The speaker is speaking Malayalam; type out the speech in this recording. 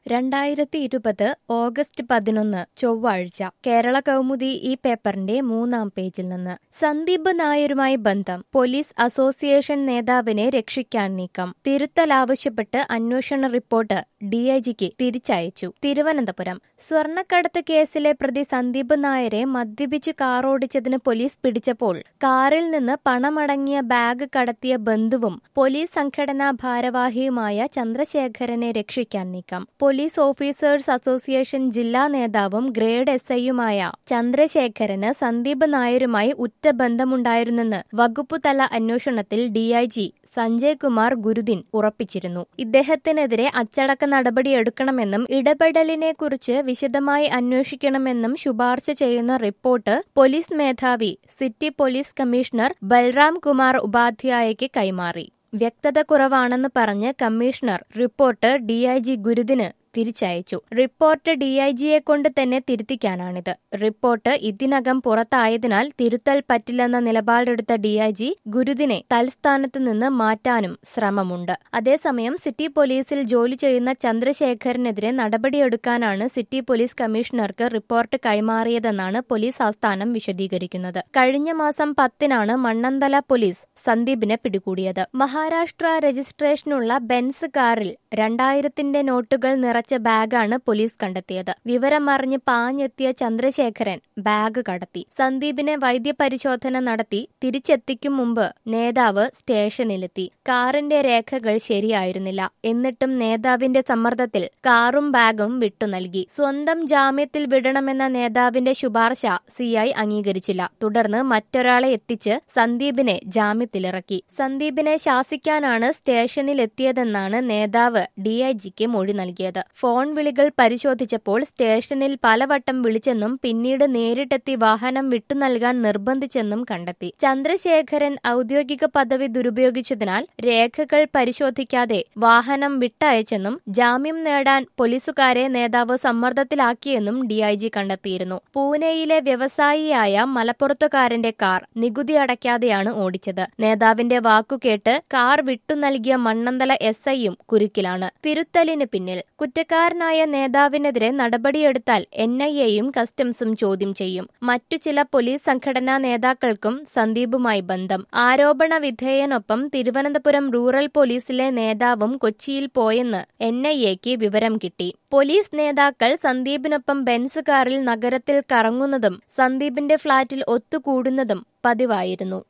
രണ്ടായിരത്തി ഇരുപത് ഓഗസ്റ്റ് പതിനൊന്ന് ചൊവ്വാഴ്ച കേരള കൗമുദി ഈ പേപ്പറിന്റെ മൂന്നാം പേജിൽ നിന്ന് സന്ദീപ് നായരുമായി ബന്ധം പോലീസ് അസോസിയേഷൻ നേതാവിനെ രക്ഷിക്കാൻ നീക്കം തിരുത്തൽ ആവശ്യപ്പെട്ട് അന്വേഷണ റിപ്പോർട്ട് ഡിഐജിക്ക് തിരിച്ചയച്ചു തിരുവനന്തപുരം സ്വർണ്ണക്കടത്ത് കേസിലെ പ്രതി സന്ദീപ് നായരെ മദ്യപിച്ച് കാറോടിച്ചതിന് പോലീസ് പിടിച്ചപ്പോൾ കാറിൽ നിന്ന് പണമടങ്ങിയ ബാഗ് കടത്തിയ ബന്ധുവും പോലീസ് സംഘടനാ ഭാരവാഹിയുമായ ചന്ദ്രശേഖരനെ രക്ഷിക്കാൻ നീക്കം പോലീസ് ഓഫീസേഴ്സ് അസോസിയേഷൻ ജില്ലാ നേതാവും ഗ്രേഡ് എസ് ഐയുമായ ചന്ദ്രശേഖരന് സന്ദീപ് നായരുമായി ഉറ്റ ബന്ധമുണ്ടായിരുന്നെന്ന് വകുപ്പുതല അന്വേഷണത്തിൽ ഡിഐജി സഞ്ജയ് കുമാർ ഗുരുദിൻ ഉറപ്പിച്ചിരുന്നു ഇദ്ദേഹത്തിനെതിരെ അച്ചടക്ക നടപടിയെടുക്കണമെന്നും ഇടപെടലിനെക്കുറിച്ച് വിശദമായി അന്വേഷിക്കണമെന്നും ശുപാർശ ചെയ്യുന്ന റിപ്പോർട്ട് പോലീസ് മേധാവി city police commissioner Balram Kumar ഉപാധ്യായയ്ക്ക് കൈമാറി വ്യക്തത കുറവാണെന്ന് പറഞ്ഞ് കമ്മീഷണർ റിപ്പോർട്ട് ഡിഐജി ഗുരുദിന് തിരിച്ചയച്ചു റിപ്പോർട്ട് ഡിഐജിയെ കൊണ്ട് തന്നെ തിരുത്തിക്കാനാണിത് റിപ്പോർട്ട് ഇതിനകം പുറത്തായതിനാൽ തിരുത്തൽ പറ്റില്ലെന്ന നിലപാടെടുത്ത ഡിഐജി ഗുരുദിനെ തൽസ്ഥാനത്ത് നിന്ന് മാറ്റാനും ശ്രമമുണ്ട് അതേസമയം സിറ്റി പോലീസിൽ ജോലി ചെയ്യുന്ന ചന്ദ്രശേഖരനെതിരെ നടപടിയെടുക്കാനാണ് സിറ്റി പോലീസ് കമ്മീഷണർക്ക് റിപ്പോർട്ട് കൈമാറിയതെന്നാണ് പോലീസ് ആസ്ഥാനം വിശദീകരിക്കുന്നത് കഴിഞ്ഞ മാസം പത്തിനാണ് മണ്ണന്തല പോലീസ് സന്ദീപിനെ പിടികൂടിയത് മഹാരാഷ്ട്ര രജിസ്ട്രേഷനുള്ള ബെൻസ് കാറിൽ രണ്ടായിരത്തിന്റെ നോട്ടുകൾ നിറച്ച ബാഗാണ് പോലീസ് കണ്ടെത്തിയത് വിവരമറിഞ്ഞ് പാഞ്ഞെത്തിയ ചന്ദ്രശേഖരൻ ബാഗ് കടത്തി സന്ദീപിനെ വൈദ്യപരിശോധന നടത്തി തിരിച്ചെത്തിക്കും മുമ്പ് നേതാവ് സ്റ്റേഷനിലെത്തി കാറിന്റെ രേഖകൾ ശരിയായിരുന്നില്ല എന്നിട്ടും നേതാവിന്റെ സമ്മർദ്ദത്തിൽ കാറും ബാഗും വിട്ടു നൽകി സ്വന്തം ജാമ്യത്തിൽ വിടണമെന്ന നേതാവിന്റെ ശുപാർശ സിഐ അംഗീകരിച്ചില്ല തുടർന്ന് മറ്റൊരാളെ എത്തിച്ച് സന്ദീപിനെ ജാമ്യത്തിലിറക്കി സന്ദീപിനെ ശാസിക്കാനാണ് സ്റ്റേഷനിലെത്തിയതെന്നാണ് നേതാവ് ഡിഐജിക്ക് മൊഴി നൽകിയത് ഫോൺ വിളികൾ പരിശോധിച്ചപ്പോൾ സ്റ്റേഷനിൽ പലവട്ടം വിളിച്ചെന്നും പിന്നീട് നേരിട്ടെത്തി വാഹനം വിട്ടു നൽകാൻ നിർബന്ധിച്ചെന്നും കണ്ടെത്തി ചന്ദ്രശേഖരൻ ഔദ്യോഗിക പദവി ദുരുപയോഗിച്ചതിനാൽ രേഖകൾ പരിശോധിക്കാതെ വാഹനം വിട്ടയച്ചെന്നും ജാമ്യം നേടാൻ പോലീസുകാരെ നേതാവ് സമ്മർദ്ദത്തിലാക്കിയെന്നും ഡിഐജി കണ്ടെത്തിയിരുന്നു പൂനെയിലെ വ്യവസായിയായ മലപ്പുറത്തുകാരന്റെ കാർ നികുതി അടയ്ക്കാതെയാണ് ഓടിച്ചത് നേതാവിന്റെ വാക്കുകേട്ട് കാർ വിട്ടു നൽകിയ മണ്ണന്തല എസ് ഐയും കുരുക്കിലാണ് തിരുത്തലിന് പിന്നിൽ കുറ്റക്കാരനായ നേതാവിനെതിരെ നടപടിയെടുത്താൽ എൻ ഐ എയും കസ്റ്റംസും ചോദ്യം ചെയ്യും മറ്റു ചില പോലീസ് സംഘടനാ നേതാക്കൾക്കും സന്ദീപുമായി ബന്ധം ആരോപണ വിധേയനൊപ്പം തിരുവനന്തപുരം റൂറൽ പോലീസിലെ നേതാവും കൊച്ചിയിൽ പോയെന്ന് എൻ ഐ എക്ക് വിവരം കിട്ടി പോലീസ് നേതാക്കൾ സന്ദീപിനൊപ്പം ബെൻസ് കാറിൽ നഗരത്തിൽ കറങ്ങുന്നതും സന്ദീപിന്റെ ഫ്ളാറ്റിൽ ഒത്തുകൂടുന്നതും പതിവായിരുന്നു